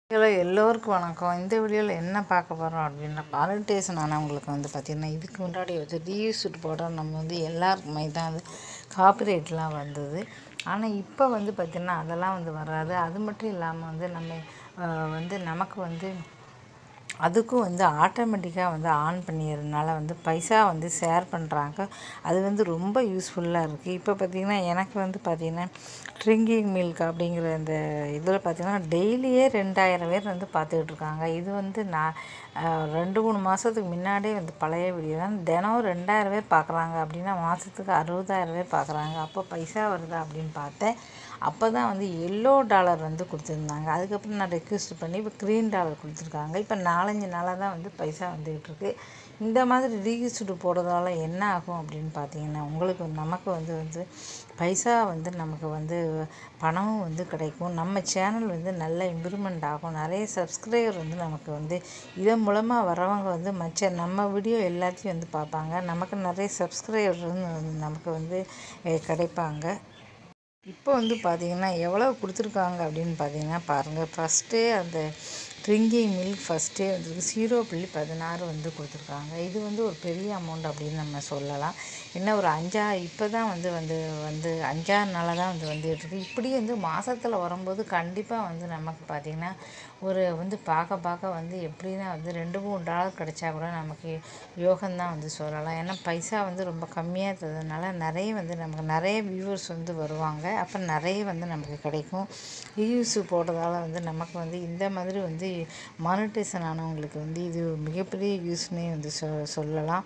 hello எல்லோருக்கும் வணக்கம் இந்த வீடியோவில் என்ன பார்க்க போகிறோம் அப்படின்னா மானிட்டேஷன் ஆனால் உங்களுக்கு வந்து பார்த்திங்கன்னா இதுக்கு முன்னாடி வந்து ரீயூஸ்டு போட நம்ம வந்து எல்லாருக்குமே தான் வந்து காப்பிரைட்லாம் வந்தது ஆனால் இப்போ வந்து பார்த்திங்கன்னா அதெல்லாம் வந்து வராது அது மட்டும் இல்லாமல் வந்து நம்ம அஹ், வந்து நமக்கு வந்து அதுக்கும் வந்து ஆட்டோமேட்டிக்காக வந்து ஆன் பண்ணிடுறதுனால வந்து பைசா வந்து ஷேர் பண்ணுறாங்க அது வந்து ரொம்ப யூஸ்ஃபுல்லாக இருக்குது இப்போ பார்த்திங்கன்னா எனக்கு வந்து பார்த்திங்கன்னா ட்ரிங்கிங் மில்க் அப்படிங்கிற இந்த இதில் பார்த்திங்கன்னா டெய்லியே ரெண்டாயிரம் பேர் வந்து பார்த்துக்கிட்டு இருக்காங்க இது வந்து நான் அஹ், ரெண்டு மூணு மாதத்துக்கு முன்னாடியே வந்து பழைய வீடியோ தான் தினம் ரெண்டாயிரம் பேர் பார்க்குறாங்க அப்படின்னா மாதத்துக்கு அறுபதாயிரம் பேர் பார்க்குறாங்க அப்போ பைசா வருதா அப்படின்னு பார்த்தேன் அப்போ தான் வந்து எல்லோ டாலர் வந்து கொடுத்துருந்தாங்க அதுக்கப்புறம் நான் ரெக்வெஸ்ட் பண்ணி இப்போ க்ரீன் டாலர் கொடுத்துருக்காங்க இப்போ நாலஞ்சு நாளாக தான் வந்து பைசா வந்துக்கிட்டு இருக்கு இந்த மாதிரி ரீயூஸ்டு போடுறதால என்ன ஆகும் அப்படின்னு பார்த்தீங்கன்னா உங்களுக்கு நமக்கு வந்து வந்து பைசா வந்து நமக்கு வந்து பணமும் வந்து கிடைக்கும் நம்ம சேனல் வந்து நல்ல இம்ப்ரூவ்மெண்ட் ஆகும் நிறைய சப்ஸ்கிரைபர் வந்து நமக்கு வந்து இதன் மூலமாக வரவங்க வந்து மற்ற நம்ம வீடியோ எல்லாத்தையும் வந்து பார்ப்பாங்க நமக்கு நிறைய சப்ஸ்கிரைபர் வந்து நமக்கு வந்து அஹ், கிடைப்பாங்க இப்போ வந்து பார்த்தீங்கன்னா எவ்வளோ கொடுத்துருக்காங்க அப்படின்னு பார்த்தீங்கன்னா பாருங்கள் ஃபஸ்ட்டே அந்த ட்ரிங்கிங் மில்க் ஃபஸ்ட்டே வந்து ஜீரோ புள்ளி பதினாறு வந்து கொடுத்துருக்காங்க இது வந்து ஒரு பெரிய அமௌண்ட் அப்படின்னு நம்ம சொல்லலாம் என்ன ஒரு அஞ்சா இப்போ தான் வந்து வந்து வந்து அஞ்சாறு நாளாக தான் வந்து வந்துட்டு இருக்கு இப்படி வந்து மாதத்தில் வரும்போது கண்டிப்பாக வந்து நமக்கு பார்த்திங்கன்னா ஒரு வந்து பார்க்க பார்க்க வந்து எப்படின்னா வந்து ரெண்டு மூணு டாலர் கிடைச்சா கூட நமக்கு யோகம்தான் வந்து சொல்லலாம் ஏன்னா பைசா வந்து ரொம்ப கம்மியாக இருக்கிறதுனால நிறைய வந்து நமக்கு நிறைய வியூவர்ஸ் வந்து வருவாங்க அப்போ நிறைய வந்து நமக்கு கிடைக்கும் ரிவ்யூஸ் போடுறதால வந்து நமக்கு வந்து இந்த மாதிரி வந்து மானிட்டேஷன் ஆனவங்களுக்கு வந்து இது மிகப்பெரிய யூஸ்னே வந்து சொ சொல்லலாம்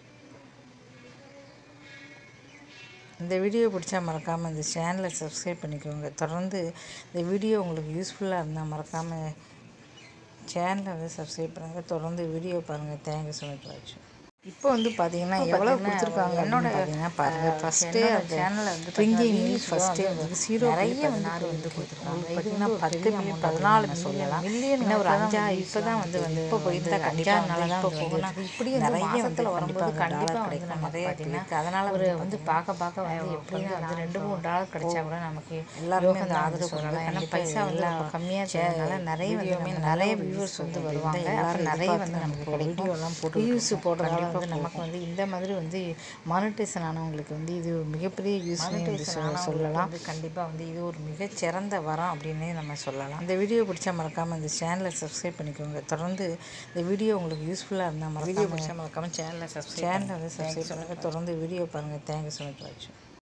இந்த வீடியோ பிடிச்சா மறக்காமல் இந்த சேனலை சப்ஸ்கிரைப் பண்ணிக்கோங்க தொடர்ந்து இந்த வீடியோ உங்களுக்கு யூஸ்ஃபுல்லாக இருந்தால் மறக்காமல் சேனலை வந்து சப்ஸ்கிரைப் பண்ணுங்கள் தொடர்ந்து வீடியோ பாருங்கள் தேங்க்யூ ஸோ மச் வாட்ச் இப்போ வந்து பார்த்தீங்கன்னா எவ்வளோ கொடுத்துருக்காங்க என்னோட பார்த்தீங்கன்னா பாருங்கள் ஃபஸ்ட்டே அந்த சேனலில் வந்து ட்ரிங்கிங் மில்க் ஃபஸ்ட்டே வந்து ஜீரோ நிறைய பதினாறு வந்து கொடுத்துருக்காங்க பார்த்தீங்கன்னா பத்து மில்லியன் பதினாலு சொல்லலாம் மில்லியன் என்ன ஒரு அஞ்சா இப்போ தான் வந்து வந்து இப்போ போயிருந்தா கண்டிப்பாக நல்லா தான் இப்போ போகணும் இப்படி நிறைய மாதத்தில் வரும்போது கண்டிப்பாக வந்து நம்ம நிறைய பார்த்தீங்கன்னா அதனால் ஒரு வந்து பார்க்க பார்க்க வந்து எப்படின்னா வந்து ரெண்டு மூணு டாலர் கிடைச்சா கூட நமக்கு எல்லாருமே அந்த ஆதரவு பண்ணலாம் ஏன்னா பைசா வந்து ரொம்ப கம்மியாக இருக்கிறதுனால நிறைய வந்து நிறைய வியூவர்ஸ் வந்து வருவாங்க எல்லாரும் நிறைய வந்து நமக்கு வீடியோலாம் போட்டு வியூஸ் போடுறதால வந்து நமக்கு வந்து இந்த மாதிரி வந்து மானிட்டேஷன் ஆனவங்களுக்கு வந்து இது மிகப்பெரிய யூஸ் சொல்லலாம் கண்டிப்பாக வந்து இது ஒரு மிகச்சிறந்த வரம் அப்படின்னே நம்ம சொல்லலாம் இந்த வீடியோ பிடிச்சா மறக்காமல் இந்த சேனலை சப்ஸ்கிரைப் பண்ணிக்கோங்க தொடர்ந்து இந்த வீடியோ உங்களுக்கு யூஸ்ஃபுல்லாக இருந்தால் வீடியோ பிடிச்சா மறக்காமல் சேனலை சப்ஸ்கிரைப் சேனலை வந்து சப்ஸ்கிரைப் பண்ணுங்கள் தொடர்ந்து வீடியோ பாருங்கள் தேங்க்யூ ஸோ மச் வாட்ச்